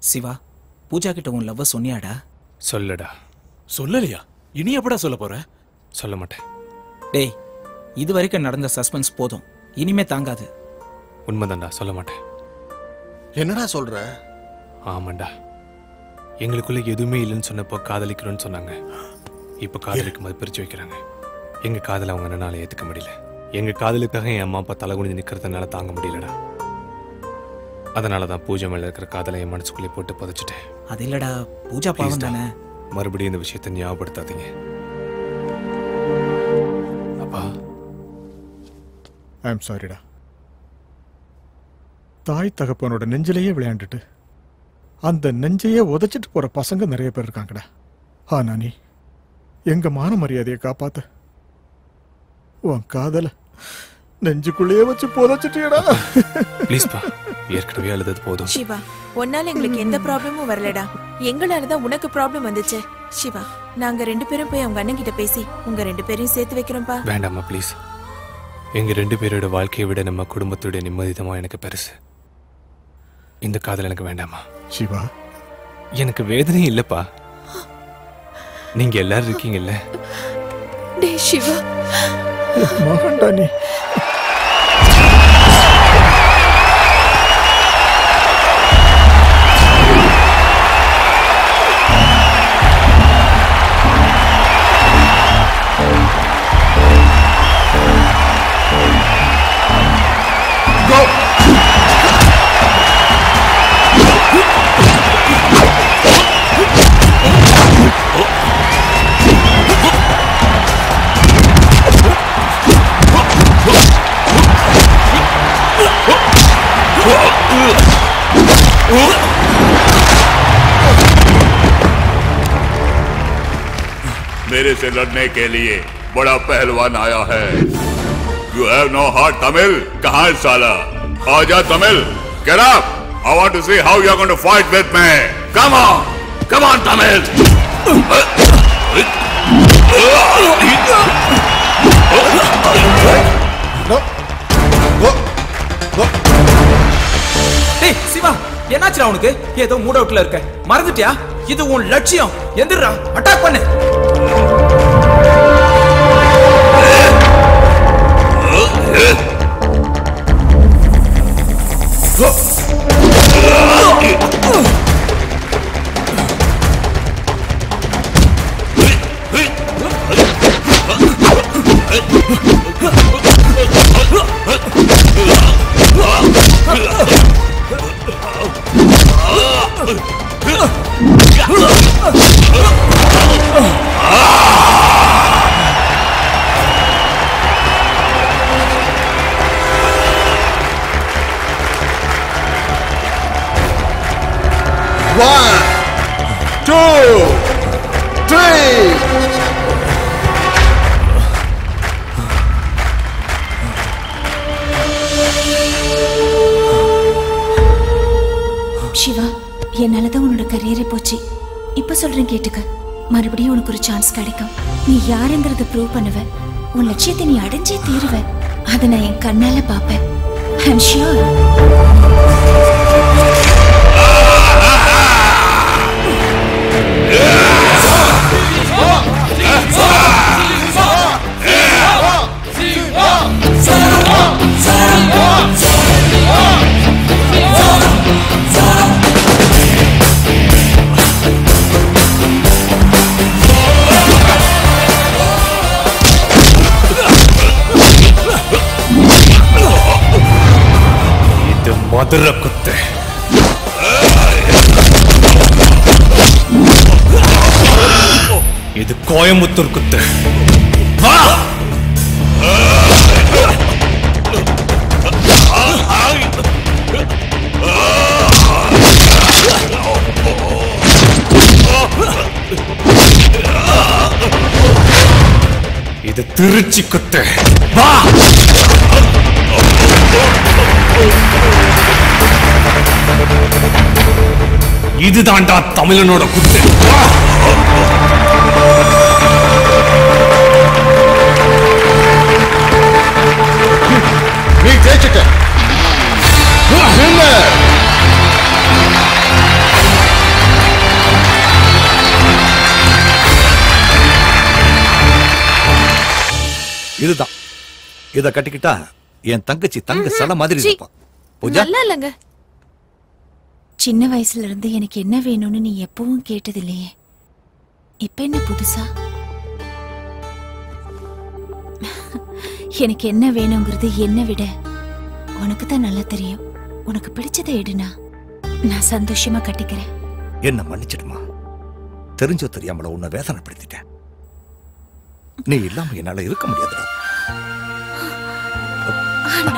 சிவா பூஜா கிட்ட உன் லவ்வ சொன்னியாடா சொல்லடா சொல்லலையா இனி எப்படா சொல்ல போற சொல்ல மாட்டேன் டேய் இது வரைக்கும் நடந்த சஸ்பென்ஸ் போதும் இனிமே தாங்காது உண்மைதான்டா சொல்ல மாட்டேன் என்னடா சொல்ற ஆமாண்டா எங்களுக்குள்ள எதுவுமே இல்லைன்னு சொன்னப்போ காதலிக்கிறோன்னு சொன்னாங்க இப்போ காதலிக்கும் போது பிரிச்சு வைக்கிறாங்க எங்க காதலை அவங்க என்னால ஏத்துக்க முடியல எங்க காதலுக்காக என் அம்மா அப்பா தலை குனிஞ்சு நிக்கிறதுனால தாங்க முடியலடா அதனால தான் பூஜை மேல இருக்கிற காதலை என் மனசுக்குள்ளே போட்டு புதைச்சிட்டேன் அது இல்லடா பூஜா பாவம் Please டா. தானே மறுபடியும் இந்த விஷயத்தை ஞாபகப்படுத்தாதீங்க அப்பா ஐ எம் சாரிடா தாய் தகப்பனோட நெஞ்சிலேயே விளையாண்டுட்டு அந்த நெஞ்சையே உதைச்சிட்டு போற பசங்க நிறைய பேர் இருக்காங்கடா ஆனா நீ எங்க மான மரியாதையை காப்பாத்த உன் காதல நெஞ்சுக்குள்ளேயே வச்சு புதைச்சிட்டியடா ப்ளீஸ்ப்பா ஏற்கனவே அழுதது போதும் சிவா உன்னால எங்களுக்கு எந்த ப்ராப்ளமும் வரலடா எங்களால தான் உனக்கு ப்ராப்ளம் வந்துச்சு சிவா நாங்க ரெண்டு பேரும் போய் அவங்க அண்ணன் கிட்ட பேசி உங்க ரெண்டு பேரையும் சேர்த்து வைக்கிறோம்ப்பா வேண்டாம்மா ப்ளீஸ் எங்க ரெண்டு பேரோட வாழ்க்கையை விட நம்ம குடும்பத்தோட நிம்மதிதமா எனக்கு பெருசு இந்த காதல் எனக்கு வேண்டாமா சிவா எனக்கு வேதனை இல்லப்பா நீங்க எல்லாரும் இருக்கீங்கல்ல டே சிவா மகன்டா நீ मेरे से लड़ने के लिए बड़ा पहलवान आया है you have no heart Tamil कहा है साला आजा Tamil get up I want to see how you are going to fight with me come on come on Tamil டேய் சிவா என்னாச்சுடா உனக்கு ஏதோ மூட் அவுட்ல இருக்க மறந்துட்டியா இது உன் லட்சியம் எந்திரா அட்டாக் பண்ணு One, two, three. சிவா என்னால தான் உன்னோட கரியரே போச்சு இப்ப சொல்றேன் கேட்டுக்க மறுபடியும் உனக்கு ஒரு சான்ஸ் கிடைக்கும் நீ யாருங்கிறத ப்ரூவ் பண்ணுவ உன் லட்சியத்தை நீ அடைஞ்சே தீருவ அதை நான் என் கண்ணால பாப்பேன் ஐம் ஷியோர் இது மதுரை குத்து இது கோயம்புத்தூர் குத்து வா! இது திருச்சி குத்து வா இதுதான்டா தமிழனோட குத்து வா! நீ ஜெயிச்சிட்ட நில்லு. இதுதான் இத கட்டிக்கிட்டா என் தங்கச்சி தங்க சிலை மாதிரி சீ. இருப்பா பூஜா நல்லா இல்லைங்க சின்ன வயசுல இருந்து எனக்கு என்ன வேணும்னு நீ எப்பவும் கேட்டதில்லையே இப்ப என்ன புதுசா எனக்கு என்ன வேணுங்கிறது என்ன விட உனக்கு தான் நல்லா தெரியும் உனக்கு பிடிச்சதை எடுனா நான் சந்தோஷமா கட்டிக்கிறேன் என்ன மன்னிச்சிடுமா தெரிஞ்சோ தெரியாமல உன்னை வேதனைப்படுத்திட்டேன் நீ இல்லாம என்னால இருக்க முடியாதுடா அண்ணா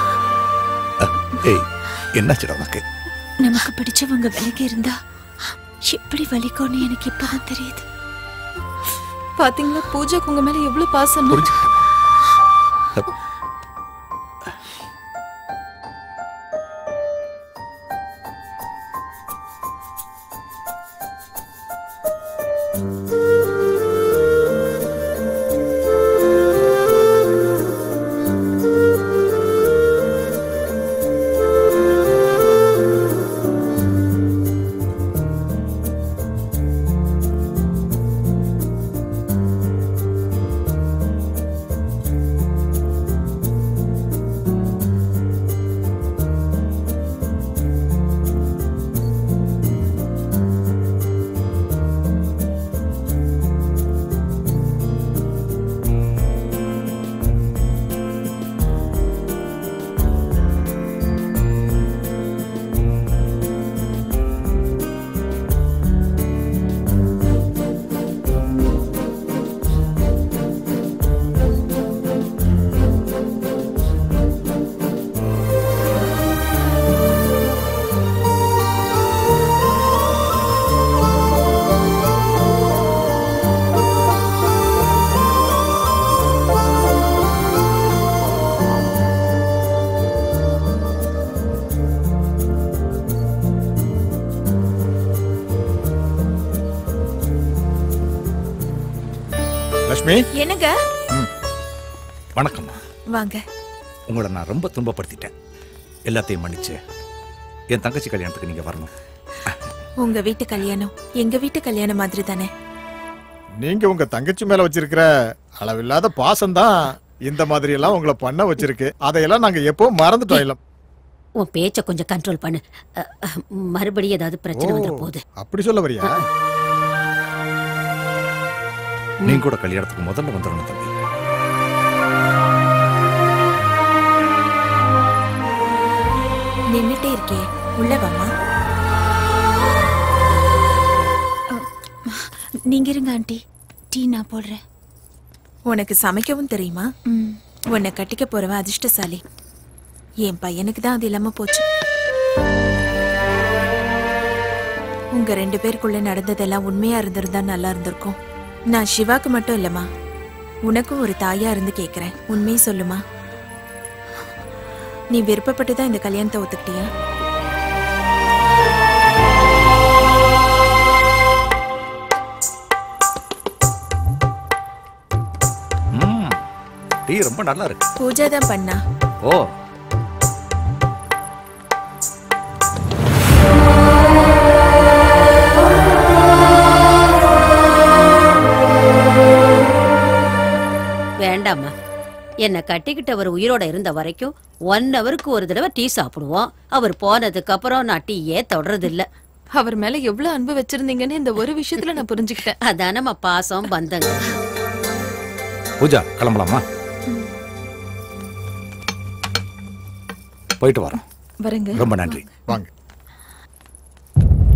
ஏய் என்னாச்சுடா உனக்கு நமக்கு பிடிச்சவங்க விலகி இருந்தா எப்படி வலிக்கும்னு எனக்கு இப்பதான் தெரியுது பாத்தீங்களா பூஜைக்கு உங்க மேல எவ்வளவு பாசம் புரிஞ்சுக்கிட்டேன் லட்சுமி என்னங்க வணக்கம்மா வாங்க உங்களை நான் ரொம்ப துன்பப்படுத்திட்டேன் எல்லாத்தையும் மன்னிச்சு என் தங்கச்சி கல்யாணத்துக்கு நீங்க வரணும் உங்க வீட்டு கல்யாணம் எங்க வீட்டு கல்யாணம் மாதிரி தானே நீங்க உங்க தங்கச்சி மேல வச்சிருக்கிற அளவில்லாத பாசம்தான் இந்த மாதிரி எல்லாம் உங்களை பண்ண வச்சிருக்கு அதையெல்லாம் நாங்க எப்போ மறந்துட்டோம் இல்ல உன் பேச்ச கொஞ்சம் கண்ட்ரோல் பண்ணு அ, அ, மறுபடியும் ஏதாவது பிரச்சனை வந்துட போகுது அப்படி சொல்ல வரியா நீங்க கூட கல்யாணத்துக்கு முதல்ல வந்துடணும் தம்பி நின்னுட்டே இருக்கே உள்ள வாமா நீங்க இருங்க ஆண்டி டீ நான் போடுறேன் உனக்கு சமைக்கவும் தெரியுமா ம். உன்னை கட்டிக்க போறவன் அதிர்ஷ்டசாலி என் பையனுக்கு தான் அது இல்லாம போச்சு உங்க ரெண்டு பேருக்குள்ள நடந்ததெல்லாம் உண்மையா இருந்திருந்தா நல்லா இருந்திருக்கும் நான் சிவாக்கு மட்டும் இல்லம்மா உனக்கும் ஒரு தாயா இருந்து கேக்குறேன் உண்மையை சொல்லுமா நீ விருப்பப்பட்டு தான் இந்த கல்யாணத்தை ஒத்துக்கிட்டியா ம் டீ ரொம்ப நல்லா இருக்கு பூஜா தான் பண்ணா ஓ வேண்டாம்மா என்னை கட்டிக்கிட்டவர் உயிரோட இருந்த வரைக்கும் ஒன் ஹவருக்கு ஒரு தடவை டீ சாப்பிடுவோம் அவர் போனதுக்கு அப்புறம் நான் டீயே தொடறது இல்ல அவர் மேல எவ்வளவு அன்பு வச்சிருந்தீங்கன்னு இந்த ஒரு விஷயத்துல நான் புரிஞ்சுக்கிட்டேன் அதானம்மா பாசம் பந்தங்க பூஜா கிளம்பலாமா போயிட்டு வரோம் வரேங்க ரொம்ப நன்றி வாங்க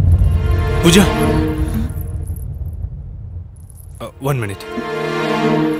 பூஜா ஒன் மினிட்